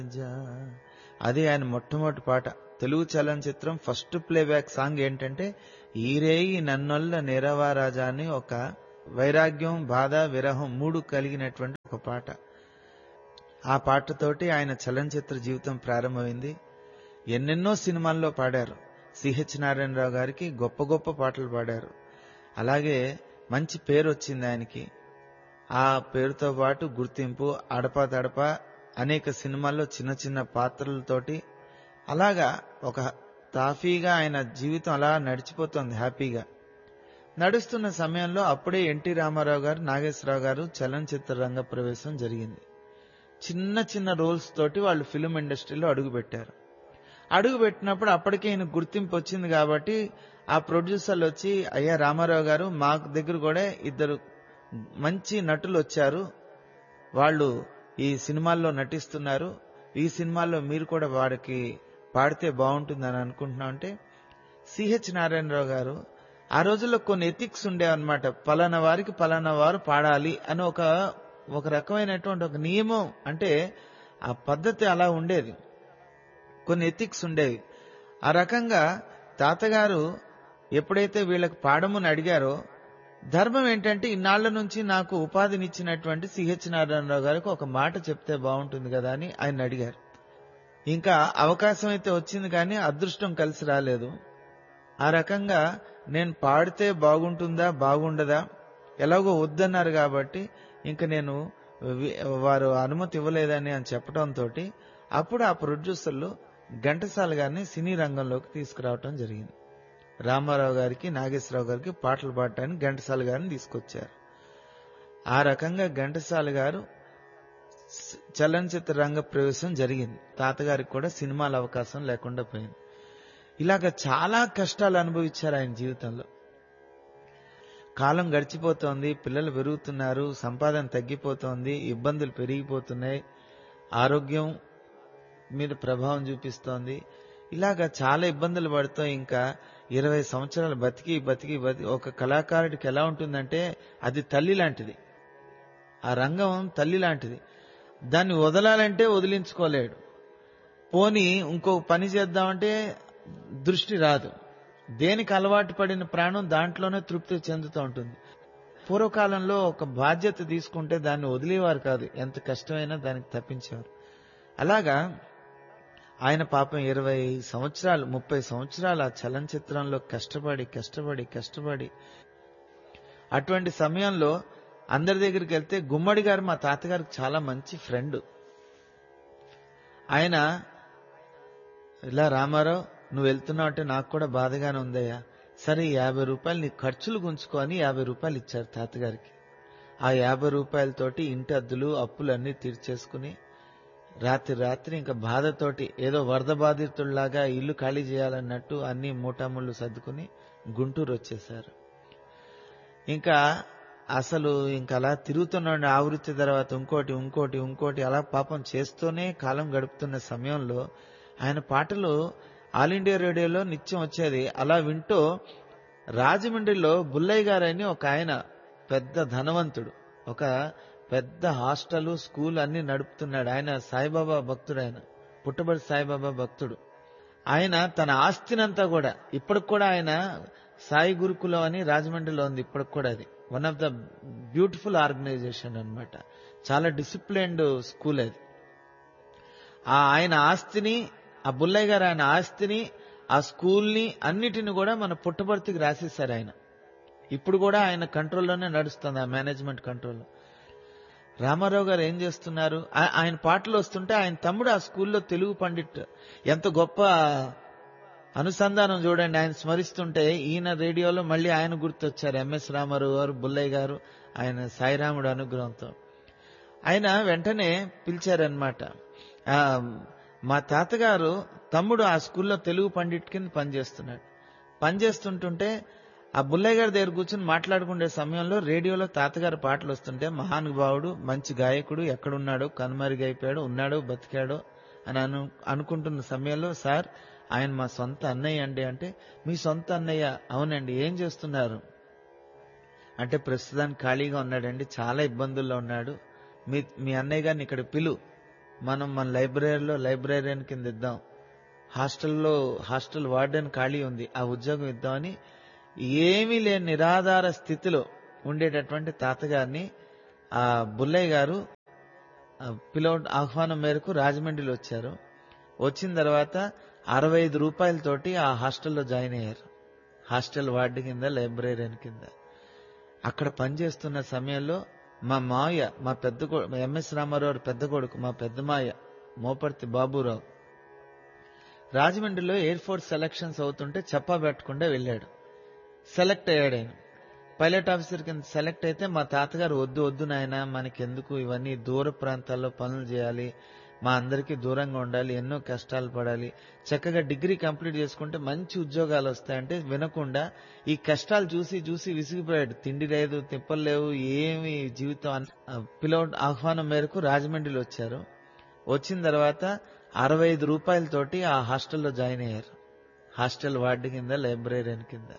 అది ఆయన మొట్టమొదటి పాట తెలుగు చలనచిత్రం ఫస్ట్ ప్లేబ్యాక్ సాంగ్ ఏంటంటే ఈరేయి నన్నొల్ల నిరవారాజా అని ఒక వైరాగ్యం బాధ విరహం మూడు కలిగినటువంటి ఒక పాట ఆ పాటతోటి ఆయన చలనచిత్ర జీవితం ప్రారంభమైంది ఎన్నెన్నో సినిమాల్లో పాడారు సిహెచ్ నారాయణరావు గారికి గొప్ప గొప్ప పాటలు పాడారు అలాగే మంచి పేరు వచ్చింది ఆయనకి ఆ పేరుతో పాటు గుర్తింపు అడపా తడప అనేక సినిమాల్లో చిన్న చిన్న పాత్రలతోటి అలాగా ఒక తాఫీగా ఆయన జీవితం అలా నడిచిపోతుంది హ్యాపీగా నడుస్తున్న సమయంలో అప్పుడే ఎన్టీ రామారావు గారు నాగేశ్వరరావు గారు చలనచిత్ర రంగ ప్రవేశం జరిగింది చిన్న చిన్న రోల్స్ తోటి వాళ్ళు ఫిలిం ఇండస్ట్రీలో అడుగుపెట్టారు అడుగు పెట్టినప్పుడు అప్పటికే ఈయన గుర్తింపు వచ్చింది కాబట్టి ఆ ప్రొడ్యూసర్లు వచ్చి అయ్యా రామారావు గారు మా దగ్గర కూడా ఇద్దరు మంచి నటులు వచ్చారు వాళ్ళు ఈ సినిమాల్లో నటిస్తున్నారు ఈ సినిమాల్లో మీరు కూడా వాడికి పాడితే బాగుంటుందని అనుకుంటున్నాం అంటే సిహెచ్ నారాయణరావు గారు ఆ రోజుల్లో కొన్ని ఎథిక్స్ ఉండేవన్నమాట పలానా వారికి పలానా వారు పాడాలి అని ఒక ఒక రకమైనటువంటి ఒక నియమం అంటే ఆ పద్ధతి అలా ఉండేది కొన్ని ఎథిక్స్ ఉండేవి ఆ రకంగా తాతగారు ఎప్పుడైతే వీళ్ళకి పాడమని అడిగారో ధర్మం ఏంటంటే ఇన్నాళ్ల నుంచి నాకు ఉపాధినిచ్చినటువంటి సిహెచ్ నారాయణరావు గారికి ఒక మాట చెప్తే బాగుంటుంది కదా అని ఆయన అడిగారు ఇంకా అవకాశం అయితే వచ్చింది కానీ అదృష్టం కలిసి రాలేదు ఆ రకంగా నేను పాడితే బాగుంటుందా బాగుండదా ఎలాగో వద్దన్నారు కాబట్టి ఇంకా నేను వి- వారు అనుమతి ఇవ్వలేదని అని చెప్పడంతో అప్పుడు ఆ ప్రొడ్యూసర్లు ఘంటసాల గారిని సినీ రంగంలోకి తీసుకురావటం జరిగింది రామారావు గారికి నాగేశ్వరరావు గారికి పాటలు పాడటానికి ఘంటసాల గారిని తీసుకొచ్చారు ఆ రకంగా ఘంటసాల గారు స- చలనచిత్ర రంగ ప్రవేశం జరిగింది తాతగారికి కూడా సినిమాల అవకాశం లేకుండా పోయింది ఇలాగ చాలా కష్టాలు అనుభవించారు ఆయన జీవితంలో కాలం గడిచిపోతోంది పిల్లలు పెరుగుతున్నారు సంపాదన తగ్గిపోతోంది ఇబ్బందులు పెరిగిపోతున్నాయి ఆరోగ్యం మీద ప్రభావం చూపిస్తోంది ఇలాగా చాలా ఇబ్బందులు పడుతూ ఇంకా ఇరవై సంవత్సరాలు బతికి బతికి బతికి ఒక కళాకారుడికి ఎలా ఉంటుందంటే అది తల్లి లాంటిది ఆ రంగం తల్లి లాంటిది దాన్ని వదలాలంటే వదిలించుకోలేడు పోని ఇంకో పని చేద్దామంటే దృష్టి రాదు దేనికి అలవాటు పడిన ప్రాణం దాంట్లోనే తృప్తి చెందుతూ ఉంటుంది పూర్వకాలంలో ఒక బాధ్యత తీసుకుంటే దాన్ని వదిలేవారు కాదు ఎంత కష్టమైనా దానికి తప్పించేవారు అలాగా ఆయన పాపం ఇరవై సంవత్సరాలు ముప్పై సంవత్సరాలు ఆ చలనచిత్రంలో కష్టపడి కష్టపడి కష్టపడి అటువంటి సమయంలో అందరి దగ్గరికి వెళ్తే గుమ్మడి గారు మా తాతగారికి చాలా మంచి ఫ్రెండ్ ఆయన ఇలా రామారావు నువ్వు వెళ్తున్నావు అంటే నాకు కూడా బాధగానే ఉందయ్యా సరే ఈ యాభై రూపాయలు నీ ఖర్చులు గుంచుకొని యాభై రూపాయలు ఇచ్చారు తాతగారికి ఆ యాభై రూపాయలతోటి ఇంటి అద్దులు అప్పులు అన్ని తీర్చేసుకుని రాత్రి రాత్రి ఇంకా బాధతోటి ఏదో వరద బాధితుల్లాగా ఇల్లు ఖాళీ చేయాలన్నట్టు అన్ని మూటాముళ్ళు సర్దుకుని గుంటూరు వచ్చేశారు ఇంకా అసలు ఇంకా అలా తిరుగుతున్నాడు ఆవృత్తి తర్వాత ఇంకోటి ఇంకోటి ఇంకోటి అలా పాపం చేస్తూనే కాలం గడుపుతున్న సమయంలో ఆయన పాటలు ఆల్ ఇండియా రేడియోలో నిత్యం వచ్చేది అలా వింటూ రాజమండ్రిలో బుల్లయ్య గారని ఒక ఆయన పెద్ద ధనవంతుడు ఒక పెద్ద హాస్టల్ స్కూల్ అన్ని నడుపుతున్నాడు ఆయన సాయిబాబా భక్తుడు ఆయన పుట్టబడి సాయిబాబా భక్తుడు ఆయన తన ఆస్తినంతా కూడా ఇప్పటికి కూడా ఆయన సాయి గురుకులం అని రాజమండ్రిలో ఉంది ఇప్పటికి కూడా అది one of the beautiful organization అన్నమాట చాలా డిసిప్లైన్డ్ స్కూల్ అది ఆ ఆయన ఆస్తిని ఆ బుల్లయ్య గారు ఆయన ఆస్తిని ఆ స్కూల్ని అన్నిటిని కూడా మన పుట్టబర్తికి రాసేశారు ఆయన ఇప్పుడు కూడా ఆయన కంట్రోల్లోనే నడుస్తుంది ఆ మేనేజ్మెంట్ కంట్రోల్లో రామారావు గారు ఏం చేస్తున్నారు ఆ- ఆయన పాటలు వస్తుంటే ఆయన తమ్ముడు ఆ స్కూల్లో తెలుగు పండిట్ ఎంత గొప్ప అనుసంధానం చూడండి ఆయన స్మరిస్తుంటే ఈయన రేడియోలో మళ్ళీ ఆయన గుర్తొచ్చారు ఎంఎస్ రామారావు గారు బుల్లయ్య గారు ఆయన సాయిరాముడు అనుగ్రహంతో ఆయన వెంటనే పిలిచారనమాట ఆ, మా తాతగారు తమ్ముడు ఆ స్కూల్లో తెలుగు పండిట్ కింద పనిచేస్తున్నాడు పనిచేస్తుంటుంటే ఆ బుల్లయ్య గారి దగ్గర కూర్చుని మాట్లాడుకునే సమయంలో రేడియోలో తాతగారి పాటలు వస్తుంటే మహానుభావుడు మంచి గాయకుడు ఎక్కడున్నాడో కనుమరుగైపోయాడు ఉన్నాడో బతికాడో అని అను అనుకుంటున్న సమయంలో సార్ ఆయన మా సొంత అన్నయ్య అండి అంటే మీ సొంత అన్నయ్య అవునండి ఏం చేస్తున్నారు అంటే ప్రస్తుతానికి ఖాళీగా ఉన్నాడండి చాలా ఇబ్బందుల్లో ఉన్నాడు మీ మీ అన్నయ్య గారిని ఇక్కడ పిలు మనం మన లైబ్రరీలో లైబ్రరీయన్ కింద ఇద్దాం హాస్టల్లో హాస్టల్ వార్డెన్ ఖాళీ ఉంది ఆ ఉద్యోగం ఇద్దామని ఏమీ లేని నిరాధార స్థితిలో ఉండేటటువంటి తాతగారిని ఆ బుల్లయ్య గారు ఆ పిలవ ఆహ్వానం మేరకు రాజమండ్రిలో వచ్చారు వచ్చిన తర్వాత అరవై ఐదు రూపాయలతోటి ఆ హాస్టల్లో జాయిన్ అయ్యారు హాస్టల్ వార్డు కింద లైబ్రరీయన్ కింద అక్కడ పనిచేస్తున్న సమయంలో మా మావయ్య మా పెద్ద కొ- ఎంఎస్ రామారావు పెద్ద కొడుకు మా పెద్ద మాయ మోపర్తి బాబురావు రాజమండ్రిలో ఎయిర్ ఫోర్స్ సెలక్షన్స్ అవుతుంటే చెప్పా పెట్టకుండా వెళ్ళాడు సెలెక్ట్ అయ్యాడు ఆయన పైలట్ ఆఫీసర్ కింద సెలెక్ట్ అయితే మా తాతగారు వద్దు వద్దు నాయన మనకెందుకు ఇవన్నీ దూర ప్రాంతాల్లో పనులు చేయాలి మా అందరికీ దూరంగా ఉండాలి ఎన్నో కష్టాలు పడాలి చక్కగా డిగ్రీ కంప్లీట్ చేసుకుంటే మంచి ఉద్యోగాలు వస్తాయంటే వినకుండా ఈ కష్టాలు చూసి చూసి విసిగిపోయాడు తిండి లేదు తిప్పలు లేవు ఏమి జీవితం అన్- ఆ పిలవ ఆహ్వానం మేరకు రాజమండ్రిలో వచ్చారు వచ్చిన తర్వాత అరవై ఐదు రూపాయలతోటి ఆ హాస్టల్లో జాయిన్ అయ్యారు హాస్టల్ వార్డు కింద లైబ్రరీయన్ కింద